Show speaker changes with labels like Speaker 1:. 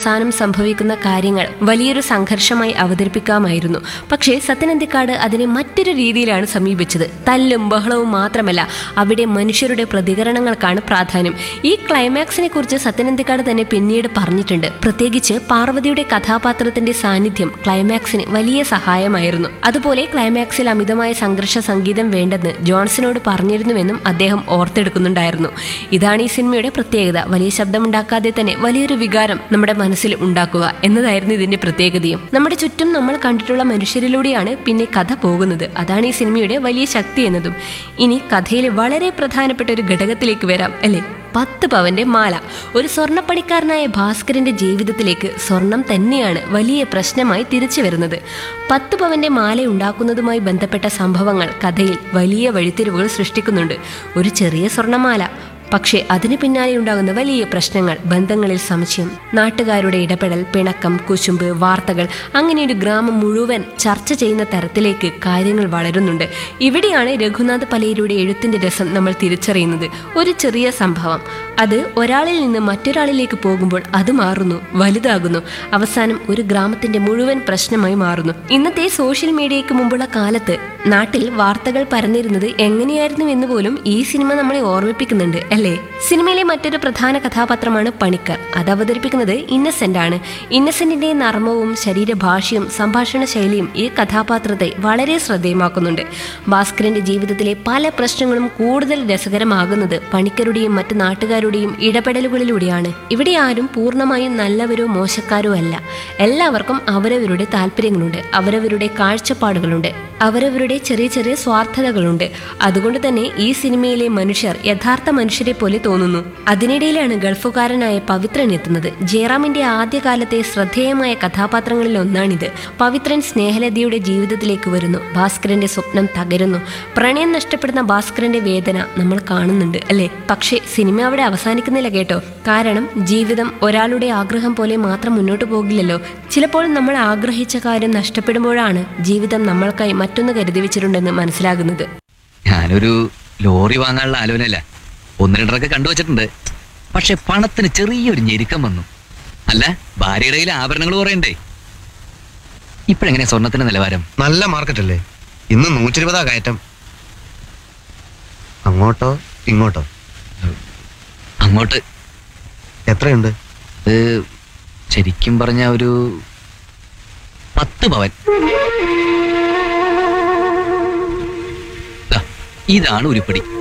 Speaker 1: അവസാനം സംഭവിക്കുന്ന കാര്യങ്ങൾ വലിയൊരു സംഘർഷമായി അവതരിപ്പിക്കാമായിരുന്നു പക്ഷേ സത്യനന്ദിക്കാട് അതിനെ മറ്റൊരു രീതിയിലാണ് സമീപിച്ചത് തല്ലും ബഹളവും മാത്രമല്ല അവിടെ മനുഷ്യരുടെ പ്രതികരണങ്ങൾക്കാണ് പ്രാധാന്യം ഈ ക്ലൈമാക്സിനെ കുറിച്ച് സത്യനന്ദിക്കാട് തന്നെ പിന്നീട് പറഞ്ഞിട്ടുണ്ട് പ്രത്യേകിച്ച് പാർവതിയുടെ കഥാപാത്രത്തിന്റെ സാന്നിധ്യം ക്ലൈമാക്സിന് വലിയ സഹായമായിരുന്നു അതുപോലെ ക്ലൈമാക്സിൽ അമിതമായ സംഘർഷ സംഗീതം വേണ്ടെന്ന് ജോൺസനോട് പറഞ്ഞിരുന്നുവെന്നും അദ്ദേഹം ഓർത്തെടുക്കുന്നുണ്ടായിരുന്നു ഇതാണ് ഈ സിനിമയുടെ പ്രത്യേകത വലിയ ശബ്ദമുണ്ടാക്കാതെ തന്നെ വലിയൊരു വികാരം നമ്മുടെ മനസ്സിൽ ഉണ്ടാക്കുക എന്നതായിരുന്നു ഇതിന്റെ പ്രത്യേകതയും നമ്മുടെ ചുറ്റും നമ്മൾ കണ്ടിട്ടുള്ള മനുഷ്യരിലൂടെയാണ് പിന്നെ കഥ പോകുന്നത് അതാണ് ഈ സിനിമയുടെ വലിയ ശക്തി എന്നതും ഇനി കഥയിലെ വളരെ പ്രധാനപ്പെട്ട ഒരു ഘടകത്തിലേക്ക് വരാം അല്ലേ പത്ത് പവന്റെ മാല ഒരു സ്വർണ്ണപ്പണിക്കാരനായ ഭാസ്കരന്റെ ജീവിതത്തിലേക്ക് സ്വർണം തന്നെയാണ് വലിയ പ്രശ്നമായി തിരിച്ചു വരുന്നത് പത്ത് പവന്റെ മാല ഉണ്ടാക്കുന്നതുമായി ബന്ധപ്പെട്ട സംഭവങ്ങൾ കഥയിൽ വലിയ വഴിത്തിരിവുകൾ സൃഷ്ടിക്കുന്നുണ്ട് ഒരു ചെറിയ സ്വർണ്ണമാല പക്ഷേ അതിന് പിന്നാലെ ഉണ്ടാകുന്ന വലിയ പ്രശ്നങ്ങൾ ബന്ധങ്ങളിൽ സംശയം നാട്ടുകാരുടെ ഇടപെടൽ പിണക്കം കുശുമ്പ് വാർത്തകൾ അങ്ങനെ ഒരു ഗ്രാമം മുഴുവൻ ചർച്ച ചെയ്യുന്ന തരത്തിലേക്ക് കാര്യങ്ങൾ വളരുന്നുണ്ട് ഇവിടെയാണ് രഘുനാഥ് പലേരിയുടെ എഴുത്തിന്റെ രസം നമ്മൾ തിരിച്ചറിയുന്നത് ഒരു ചെറിയ സംഭവം അത് ഒരാളിൽ നിന്ന് മറ്റൊരാളിലേക്ക് പോകുമ്പോൾ അത് മാറുന്നു വലുതാകുന്നു അവസാനം ഒരു ഗ്രാമത്തിന്റെ മുഴുവൻ പ്രശ്നമായി മാറുന്നു ഇന്നത്തെ സോഷ്യൽ മീഡിയയ്ക്ക് മുമ്പുള്ള കാലത്ത് നാട്ടിൽ വാർത്തകൾ പരന്നിരുന്നത് എങ്ങനെയായിരുന്നു എന്ന് പോലും ഈ സിനിമ നമ്മളെ ഓർമ്മിപ്പിക്കുന്നുണ്ട് അല്ലേ സിനിമയിലെ മറ്റൊരു പ്രധാന കഥാപാത്രമാണ് പണിക്കർ അത് അവതരിപ്പിക്കുന്നത് ഇന്നസെന്റ് ആണ് ഇന്നസെന്റിന്റെ നർമ്മവും ശരീരഭാഷയും സംഭാഷണ ശൈലിയും ഈ കഥാപാത്രത്തെ വളരെ ശ്രദ്ധേയമാക്കുന്നുണ്ട് ഭാസ്കരന്റെ ജീവിതത്തിലെ പല പ്രശ്നങ്ങളും കൂടുതൽ രസകരമാകുന്നത് പണിക്കരുടെയും മറ്റ് നാട്ടുകാരുടെയും ഇടപെടലുകളിലൂടെയാണ് ഇവിടെ ആരും പൂർണ്ണമായും നല്ലവരോ മോശക്കാരോ അല്ല എല്ലാവർക്കും അവരവരുടെ താല്പര്യങ്ങളുണ്ട് അവരവരുടെ കാഴ്ചപ്പാടുകളുണ്ട് അവരവരുടെ ചെറിയ ചെറിയ സ്വാർത്ഥതകളുണ്ട് അതുകൊണ്ട് തന്നെ ഈ സിനിമയിലെ മനുഷ്യർ യഥാർത്ഥ മനുഷ്യരെ പോലെ തോന്നുന്നു അതിനിടയിലാണ് ഗൾഫുകാരനായ പവിത്രൻ എത്തുന്നത് ജയറാമിന്റെ ആദ്യകാലത്തെ ശ്രദ്ധേയമായ കഥാപാത്രങ്ങളിൽ ഒന്നാണിത് പവിത്രൻ സ്നേഹലതയുടെ ജീവിതത്തിലേക്ക് വരുന്നു ഭാസ്കരന്റെ സ്വപ്നം തകരുന്നു പ്രണയം നഷ്ടപ്പെടുന്ന ഭാസ്കരന്റെ വേദന നമ്മൾ കാണുന്നുണ്ട് അല്ലേ പക്ഷേ സിനിമ അവിടെ അവസാനിക്കുന്നില്ല കേട്ടോ കാരണം ജീവിതം ഒരാളുടെ ആഗ്രഹം പോലെ മാത്രം മുന്നോട്ട് പോകില്ലല്ലോ ചിലപ്പോൾ നമ്മൾ ആഗ്രഹിച്ച കാര്യം നഷ്ടപ്പെടുമ്പോഴാണ് ജീവിതം നമ്മൾക്കായി മറ്റൊന്ന് കരുതി വെച്ചിട്ടുണ്ടെന്ന് മനസ്സിലാകുന്നത്
Speaker 2: ഞാനൊരു ലോറി വാങ്ങാനുള്ള ആലോചനയല്ല ഒന്ന് രണ്ടരൊക്കെ കണ്ടുവച്ചിട്ടുണ്ട് പക്ഷെ പണത്തിന് ചെറിയൊരു ഞെരുക്കം വന്നു അല്ല ഭാര്യയുടെ കയ്യിൽ ആഭരണങ്ങൾ കുറയണ്ടേ ഇപ്പോഴെങ്ങനെയാ സ്വർണത്തിന്റെ നിലവാരം
Speaker 3: നല്ല മാർക്കറ്റ് അല്ലേ ഇന്ന് നൂറ്റി ഇരുപതാ കയറ്റം അങ്ങോട്ടോ ഇങ്ങോട്ടോ
Speaker 2: അങ്ങോട്ട്
Speaker 3: എത്രയുണ്ട്
Speaker 2: ഇത് ശരിക്കും പറഞ്ഞ ഒരു പത്ത് പവൻ ദാ, ഇതാണ് ഉരുപ്പടി